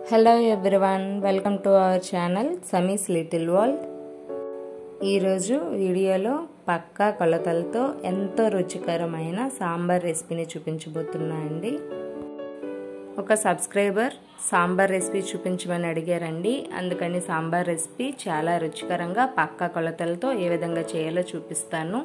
hello everyone welcome to our channel Sami's little world ఈరోజు వీడియోలో పక్కా కొలతలతో ఎంతో రుచికరమైన సాంబార్ రెసిపీని చూపించబోతున్నా అండి ఒక సబ్స్క్రైబర్ సాంబార్ రెసిపీ చూపించమని అడిగారండి అందుకని సాంబార్ రెసిపీ చాలా రుచికరంగా పక్కా కొలతలతో ఏ విధంగా చేయాలో చూపిస్తాను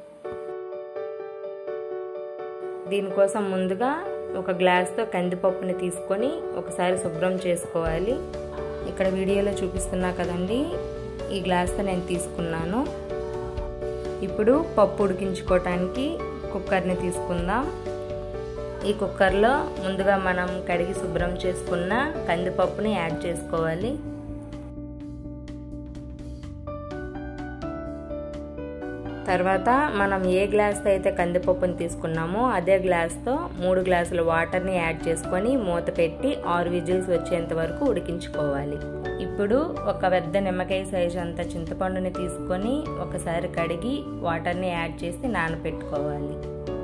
దీనికోసం ముందుగా ఒక గ్లాస్తో కందిపప్పుని తీసుకొని ఒకసారి శుభ్రం చేసుకోవాలి ఇక్కడ వీడియోలో చూపిస్తున్నా కదండి ఈ గ్లాస్తో నేను తీసుకున్నాను ఇప్పుడు పప్పు ఉడికించుకోవటానికి కుక్కర్ని తీసుకుందాం ఈ కుక్కర్లో ముందుగా మనం కడిగి శుభ్రం చేసుకున్న కందిపప్పుని యాడ్ చేసుకోవాలి తర్వాత మనం ఏ గ్లాస్తో అయితే కందిపప్పుని తీసుకున్నామో అదే గ్లాస్తో మూడు గ్లాసుల వాటర్ని యాడ్ చేసుకొని మూత పెట్టి ఆరు విజిల్స్ వచ్చేంత వరకు ఉడికించుకోవాలి ఇప్పుడు ఒక పెద్ద నిమ్మకాయ సైజు అంత చింతపండుని తీసుకొని ఒకసారి కడిగి వాటర్ని యాడ్ చేసి నానబెట్టుకోవాలి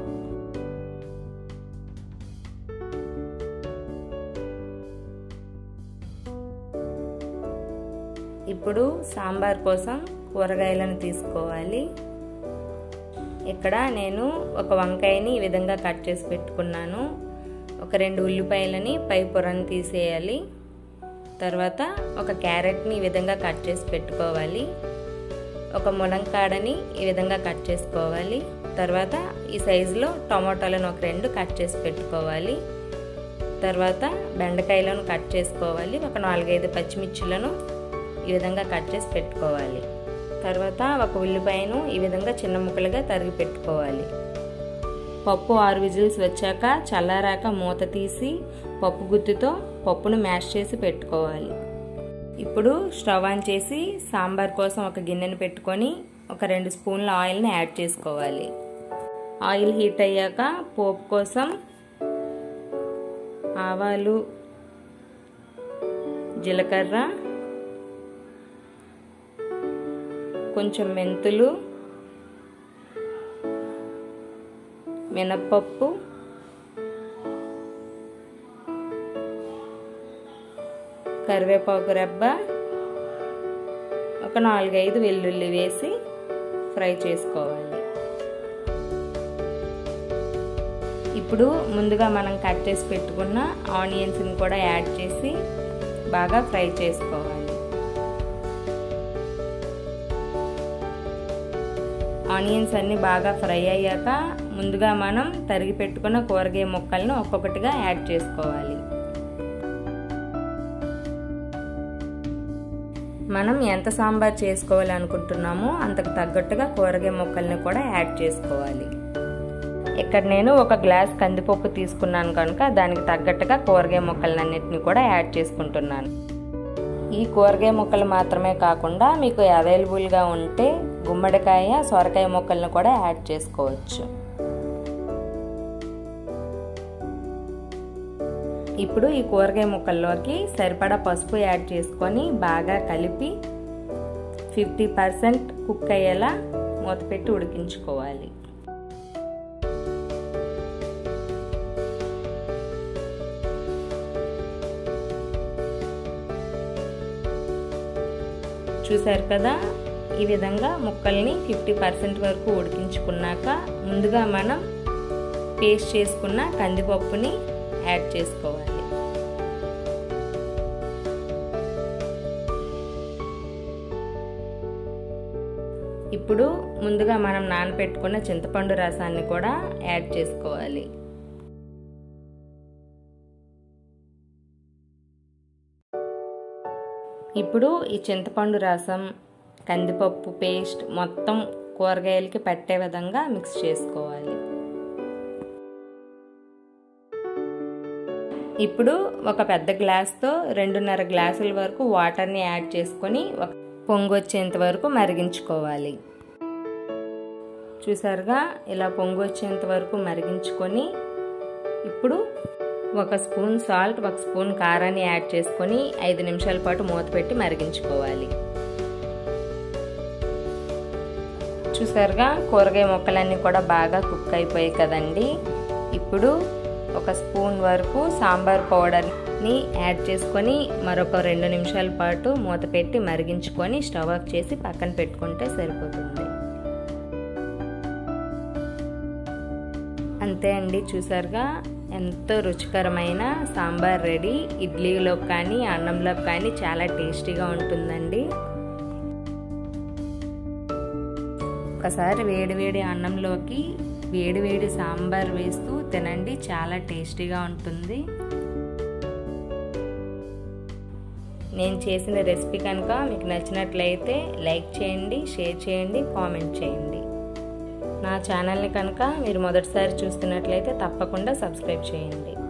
ఇప్పుడు సాంబార్ కోసం కూరగాయలను తీసుకోవాలి ఇక్కడ నేను ఒక వంకాయని ఈ విధంగా కట్ చేసి పెట్టుకున్నాను ఒక రెండు ఉల్లిపాయలని పై పొరని తీసేయాలి తర్వాత ఒక క్యారెట్ని ఈ విధంగా కట్ చేసి పెట్టుకోవాలి ఒక ములంకాడని ఈ విధంగా కట్ చేసుకోవాలి తర్వాత ఈ సైజులో టమాటాలను ఒక రెండు కట్ చేసి పెట్టుకోవాలి తర్వాత బెండకాయలను కట్ చేసుకోవాలి ఒక నాలుగైదు పచ్చిమిర్చిలను ఈ విధంగా కట్ చేసి పెట్టుకోవాలి తర్వాత ఒక ఉల్లిపాయను ఈ విధంగా చిన్న ముక్కలుగా తరిగి పెట్టుకోవాలి పప్పు ఆరు విజిల్స్ వచ్చాక చల్లారాక మూత తీసి పప్పు గుత్తితో పప్పును మ్యాష్ చేసి పెట్టుకోవాలి ఇప్పుడు స్టవ్ ఆన్ చేసి సాంబార్ కోసం ఒక గిన్నెను పెట్టుకొని ఒక రెండు స్పూన్ల ఆయిల్ని యాడ్ చేసుకోవాలి ఆయిల్ హీట్ అయ్యాక పోపు కోసం ఆవాలు జీలకర్ర కొంచెం మెంతులు మినప్పప్పు కరివేపాకు రెబ్బ ఒక నాలుగైదు వెల్లుల్లి వేసి ఫ్రై చేసుకోవాలి ఇప్పుడు ముందుగా మనం కట్ చేసి పెట్టుకున్న ఆనియన్స్ని కూడా యాడ్ చేసి బాగా ఫ్రై చేసుకోవాలి ఆనియన్స్ అన్నీ బాగా ఫ్రై అయ్యాక ముందుగా మనం తరిగి పెట్టుకున్న కూరగాయ ముక్కలను ఒక్కొక్కటిగా యాడ్ చేసుకోవాలి మనం ఎంత సాంబార్ చేసుకోవాలి అనుకుంటున్నామో అంతకు తగ్గట్టుగా కూరగాయ ముక్కల్ని కూడా యాడ్ చేసుకోవాలి ఇక్కడ నేను ఒక గ్లాస్ కందిపప్పు తీసుకున్నాను కనుక దానికి తగ్గట్టుగా కూరగాయ ముక్కలన్నింటినీ కూడా యాడ్ చేసుకుంటున్నాను ఈ కూరగాయ ముక్కలు మాత్రమే కాకుండా మీకు అవైలబుల్గా ఉంటే గుమ్మడికాయ సొరకాయ ముక్కలను కూడా యాడ్ చేసుకోవచ్చు ఇప్పుడు ఈ కూరగాయ ముక్కల్లోకి సరిపడా పసుపు యాడ్ చేసుకొని బాగా కలిపి ఫిఫ్టీ పర్సెంట్ కుక్ అయ్యేలా మూతపెట్టి ఉడికించుకోవాలి చూసారు కదా ఈ విధంగా ముక్కల్ని ఫిఫ్టీ పర్సెంట్ వరకు ఉడికించుకున్నాక ముందుగా మనం పేస్ట్ చేసుకున్న కందిపప్పుని యాడ్ చేసుకోవాలి ఇప్పుడు ముందుగా మనం నానబెట్టుకున్న చింతపండు రసాన్ని కూడా యాడ్ చేసుకోవాలి ఇప్పుడు ఈ చింతపండు రసం కందిపప్పు పేస్ట్ మొత్తం కూరగాయలకి పట్టే విధంగా మిక్స్ చేసుకోవాలి ఇప్పుడు ఒక పెద్ద గ్లాస్తో రెండున్నర గ్లాసుల వరకు వాటర్ని యాడ్ చేసుకొని పొంగు వచ్చేంత వరకు మరిగించుకోవాలి చూసారుగా ఇలా పొంగు వచ్చేంత వరకు మరిగించుకొని ఇప్పుడు ఒక స్పూన్ సాల్ట్ ఒక స్పూన్ కారాన్ని యాడ్ చేసుకొని ఐదు నిమిషాల పాటు మూత పెట్టి మరిగించుకోవాలి చూసారుగా కూరగాయ ముక్కలన్నీ కూడా బాగా కుక్ అయిపోయాయి కదండి ఇప్పుడు ఒక స్పూన్ వరకు సాంబార్ పౌడర్ ని యాడ్ చేసుకొని మరొక రెండు నిమిషాల పాటు మూత పెట్టి మరిగించుకొని స్టవ్ ఆఫ్ చేసి పక్కన పెట్టుకుంటే సరిపోతుంది అంతే అండి చూసారుగా ఎంతో రుచికరమైన సాంబార్ రెడీ ఇడ్లీలో కానీ అన్నంలో కానీ చాలా టేస్టీగా ఉంటుందండి ఒకసారి వేడివేడి అన్నంలోకి వేడివేడి సాంబార్ వేస్తూ తినండి చాలా టేస్టీగా ఉంటుంది నేను చేసిన రెసిపీ కనుక మీకు నచ్చినట్లయితే లైక్ చేయండి షేర్ చేయండి కామెంట్ చేయండి నా ఛానల్ని కనుక మీరు మొదటిసారి చూస్తున్నట్లయితే తప్పకుండా సబ్స్క్రైబ్ చేయండి